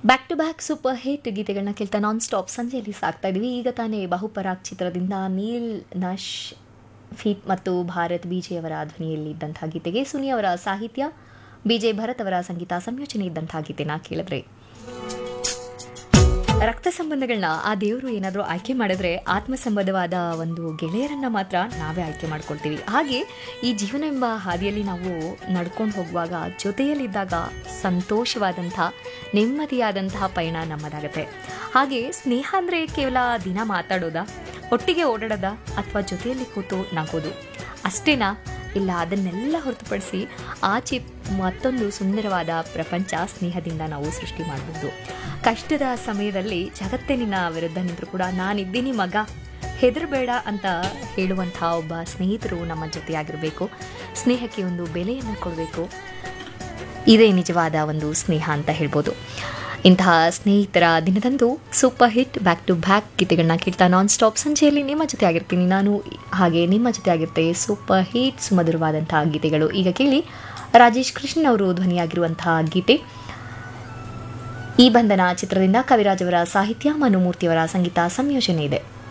back to back super hit ಗೀತೆಗಳನ್ನ ಕೇಳ್ತಾ non stop ಸಂಜೆಯಲ್ಲಿ ಸಾಕ್ತಾ ಇದೀವಿ ಈಗ ತಾನೇ ಬಹುಪರಾಗ್ ಚಿತ್ರದಿಂದ ನೀಲ್ ನಶ್ ಫೀಟ್ ಮತ್ತು ಭಾರತ್ ಬಿಜೆ ಅವರ ಧ್ವನಿಯಲ್ಲಿ ಇದ್ದಂಥ ಗೀತೆಗೆ ಸುನಿ ಅವರ ಸಾಹಿತ್ಯ ಬಿಜೆ ಭರತ್ ಅವರ ಸಂಗೀತ ಸಂಯೋಜನೆ ಇದ್ದಂಥ ಗೀತೆನ ಕೇಳಿದ್ರೆ ರಕ್ತ ಸಂಬಂಧಗಳನ್ನ ಆ ದೇವರು ಏನಾದರೂ ಆಯ್ಕೆ ಮಾಡಿದ್ರೆ ಆತ್ಮ ಸಂಬಂಧವಾದ ಒಂದು ಗೆಳೆಯರನ್ನ ಮಾತ್ರ ನಾವೇ ಆಯ್ಕೆ ಮಾಡ್ಕೊಳ್ತೀವಿ ಹಾಗೆ ಈ ಜೀವನ ಎಂಬ ಹಾದಿಯಲ್ಲಿ ನಾವು ನಡ್ಕೊಂಡು ಹೋಗುವಾಗ ಜೊತೆಯಲ್ಲಿದ್ದಾಗ ಸಂತೋಷವಾದಂಥ ನೆಮ್ಮದಿಯಾದಂತಹ ಪಯಣ ನಮ್ಮದಾಗತ್ತೆ ಹಾಗೆ ಸ್ನೇಹ ಅಂದರೆ ಕೇವಲ ದಿನ ಮಾತಾಡೋದಾ ಒಟ್ಟಿಗೆ ಓಡಾಡೋದ ಅಥವಾ ಜೊತೆಯಲ್ಲಿ ಕೂತು ನಗೋದು ಅಷ್ಟೇನಾ ಇಲ್ಲ ಅದನ್ನೆಲ್ಲ ಹೊರತುಪಡಿಸಿ ಆಚೆ ಮತ್ತೊಂದು ಸುಂದರವಾದ ಪ್ರಪಂಚ ಸ್ನೇಹದಿಂದ ನಾವು ಸೃಷ್ಟಿ ಮಾಡಬಹುದು ಕಷ್ಟದ ಸಮಯದಲ್ಲಿ ಜಗತ್ತೇ ನಿನ್ನ ವಿರುದ್ಧ ನಿಂತರೂ ಕೂಡ ನಾನಿದ್ದೀನಿ ಮಗ ಹೆದರಬೇಡ ಅಂತ ಹೇಳುವಂಥ ಒಬ್ಬ ಸ್ನೇಹಿತರು ನಮ್ಮ ಜೊತೆಯಾಗಿರಬೇಕು ಸ್ನೇಹಕ್ಕೆ ಒಂದು ಬೆಲೆಯನ್ನು ಕೊಡಬೇಕು ಇದೇ ನಿಜವಾದ ಒಂದು ಸ್ನೇಹ ಅಂತ ಹೇಳ್ಬೋದು ಇಂತಹ ಸ್ನೇಹಿತರ ದಿನದಂದು super hit back to back ಗೀತೆಗಳನ್ನ ಕೇಳ್ತಾ ನಾನ್ ಸ್ಟಾಪ್ ಸಂಜೆಯಲ್ಲಿ ನಿಮ್ಮ ಜೊತೆ ಆಗಿರ್ತೀನಿ ನಾನು ಹಾಗೆ ನಿಮ್ಮ ಜೊತೆ ಆಗಿರುತ್ತೆ ಸೂಪರ್ ಹಿಟ್ ಸುಮಧುರವಾದಂತಹ ಗೀತೆಗಳು ಈಗ ಕೇಳಿ ರಾಜೇಶ್ ಕೃಷ್ಣನ್ ಅವರು ಧ್ವನಿಯಾಗಿರುವಂತಹ ಗೀತೆ ಈ ಬಂಧನ ಚಿತ್ರದಿಂದ ಕವಿರಾಜ್ ಅವರ ಸಾಹಿತ್ಯ ಮನುಮೂರ್ತಿಯವರ ಸಂಗೀತ ಸಂಯೋಜನೆ ಇದೆ